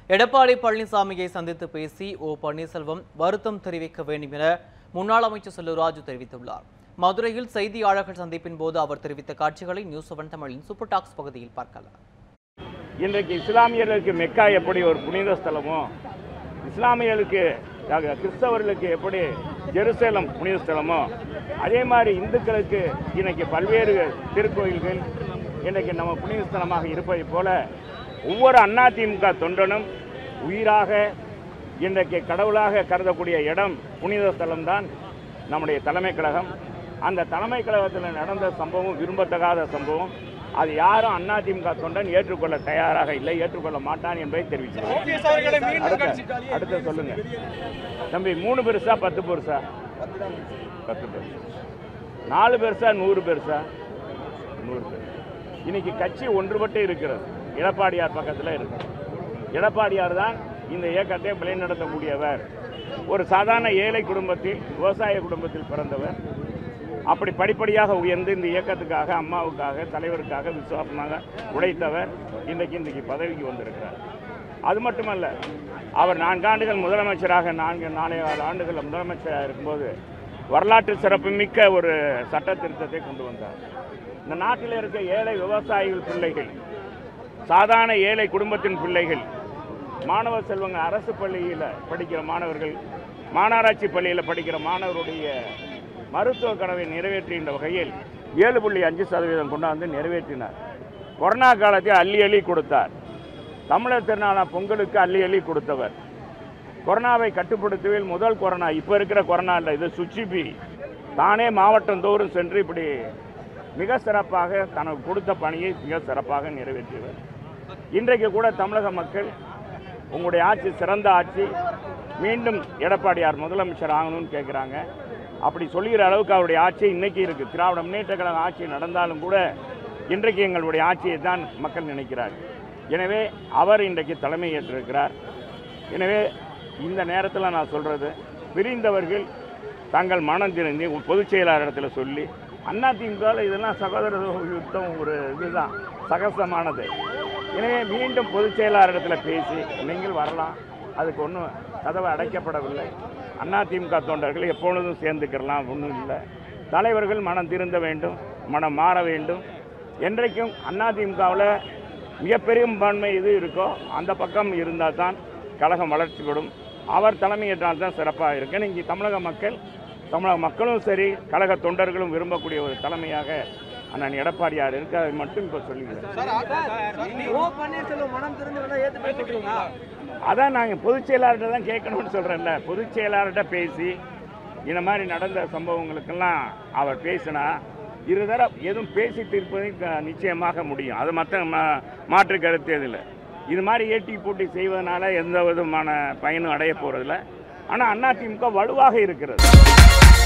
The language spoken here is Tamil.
எடப்பாடி பழனிசாமியை சந்தித்து பேசி ஓ பன்னீர்செல்வம் வருத்தம் தெரிவிக்க வேண்டும் என முன்னாள் அமைச்சர் செல்லூர் ராஜு தெரிவித்துள்ளார் மதுரையில் செய்தியாளர்கள் சந்திப்பின் போது அவர் தெரிவித்த காட்சிகளை நியூஸ் செவன் தமிழின் சூப்பர் டாக்ஸ் பகுதியில் பார்க்கலாம் இன்றைக்கு இஸ்லாமியர்களுக்கு மெக்கா எப்படி ஒரு புனித ஸ்தலமோ இஸ்லாமியர்களுக்கு அஹ், கிறிஸ்தவர்களுக்கு எப்படி ஜெருசலம் புனித ஸ்தலமோ அதே மாதிரி இந்துக்களுக்கு இன்னைக்கு பல்வேறு திருக்கோயில்கள் இன்னைக்கு நம்ம புனித ஸ்தலமாக இருப்பதைப் போல ஒவ்வொரு அதிமுக தொண்டனும் உயிராக இன்றைக்கு கடவுளாக கருதக்கூடிய இடம் புனித ஸ்தலம்தான் நம்முடைய தலைமை கழகம் அந்த தலைமை கழகத்தில் நடந்த சம்பவம் விரும்பத்தகாத சம்பவம் அது யாரும் அதிமுக தொண்டன் ஏற்றுக்கொள்ள தயாராக இல்லை ஏற்றுக்கொள்ள மாட்டான் என்பதை தெரிவிக்கிறேன் அடுத்த அடுத்த சொல்லுங்க தம்பி மூணு பெருசா பத்து பெருசா பத்து பெருசா நாலு பெருசா நூறு பெருசா நூறு பெருசா இன்னைக்கு கட்சி ஒன்றுபட்டு இருக்கிறது எடப்பாடியார் பக்கத்தில் இருக்கு எடப்பாடியார் தான் இந்த இயக்கத்தை வழிநடத்தக்கூடியவர் ஒரு சாதாரண ஏழை குடும்பத்தில் விவசாய குடும்பத்தில் பிறந்தவர் அப்படி படிப்படியாக உயர்ந்து இந்த இயக்கத்துக்காக அம்மாவுக்காக தலைவருக்காக விசுவாசமாக உழைத்தவர் இன்றைக்கு இன்றைக்கு பதவிக்கு வந்திருக்கிறார் அது மட்டுமல்ல அவர் நான்கு ஆண்டுகள் முதலமைச்சராக நான்கு நாலே ஆறு ஆண்டுகள் முதலமைச்சராக இருக்கும்போது வரலாற்று சிறப்புமிக்க ஒரு சட்ட திருத்தத்தை கொண்டு வந்தார் இந்த நாட்டில் இருக்க ஏழை விவசாயிகள் பிள்ளைகள் சாதாரண ஏழை குடும்பத்தின் பிள்ளைகள் மாணவ செல்வங்க அரசு பள்ளியில் படிக்கிற மாணவர்கள் மாநகராட்சி பள்ளியில் படிக்கிற மாணவருடைய மருத்துவ கனவை நிறைவேற்றுகின்ற வகையில் ஏழு புள்ளி அஞ்சு சதவீதம் கொண்டாந்து நிறைவேற்றினார் கொரோனா காலத்தில் அள்ளி அள்ளி கொடுத்தார் தமிழர் திருநாளா பொங்கலுக்கு அள்ளி அள்ளி கொடுத்தவர் கொரோனாவை கட்டுப்படுத்துவதில் முதல் கொரோனா இப்போ இருக்கிற கொரோனா இல்லை இது சுச்சிபி தானே மாவட்டம் தோறும் சென்று இப்படி மிக சிறப்பாக தனக்கு கொடுத்த பணியை மிக சிறப்பாக நிறைவேற்றியவர் இன்றைக்கு கூட தமிழக மக்கள் உங்களுடைய ஆட்சி சிறந்த ஆட்சி மீண்டும் எடப்பாடியார் முதலமைச்சர் ஆகணும்னு கேட்குறாங்க அப்படி சொல்லுகிற அளவுக்கு அவருடைய ஆட்சி இன்னைக்கு இருக்கு திராவிட முன்னேற்ற கழக ஆட்சி நடந்தாலும் கூட இன்றைக்கு எங்களுடைய ஆட்சியை தான் மக்கள் நினைக்கிறார் எனவே அவர் இன்றைக்கு தலைமை ஏற்றிருக்கிறார் எனவே இந்த நேரத்தில் நான் சொல்றது பிரிந்தவர்கள் தங்கள் மனம் திறந்து பொதுச் செயலாளரிடத்தில் சொல்லி அதிமுகவில் இதெல்லாம் சகோதர யுத்தம் ஒரு இதுதான் சகசமானது எனவே மீண்டும் பொதுச் செயலாளரிடத்தில் பேசி நீங்கள் வரலாம் அதுக்கு ஒன்றும் கதவு அடைக்கப்படவில்லை அதிமுக தொண்டர்கள் எப்பொழுதும் சேர்ந்துக்கிறலாம் ஒன்றும் இல்லை தலைவர்கள் மனம் திருந்த வேண்டும் மனம் மாற வேண்டும் என்றைக்கும் அதிமுகவில் மிகப்பெரிய பான்மை இது இருக்கோ அந்த பக்கம் இருந்தால் தான் கழகம் வளர்ச்சி பெறும் அவர் தலைமையேற்றால் தான் சிறப்பாக இருக்கு இங்கே தமிழக மக்கள் தமிழக மக்களும் சரி கழக தொண்டர்களும் விரும்பக்கூடிய ஒரு தலைமையாக அண்ணன் எடப்பாடியார் இருக்கு அதை மட்டும் இப்போ சொல்லிக்கிறேன் ஓ பன்னீர்செல்வம் மனம் திறந்து வேணா ஏத்து சொல்றீங்களா அதான் நாங்கள் பொதுச் செயலாளர்கிட்ட தான் கேட்கணும்னு சொல்கிறேன்ல பொதுச் செயலாளர்கிட்ட பேசி இந்த மாதிரி நடந்த சம்பவங்களுக்கெல்லாம் அவர் பேசினா இருதர எதுவும் பேசி தீர்ப்பது க- நிச்சயமாக முடியும் அது மற்ற மா- மாற்று கருத்து இதில் இது மாதிரி ஏட்டி போட்டி செய்வதனால எந்த விதமான பயனும் அடைய போகிறதில்ல ஆனால் அதிமுக வலுவாக இருக்கிறது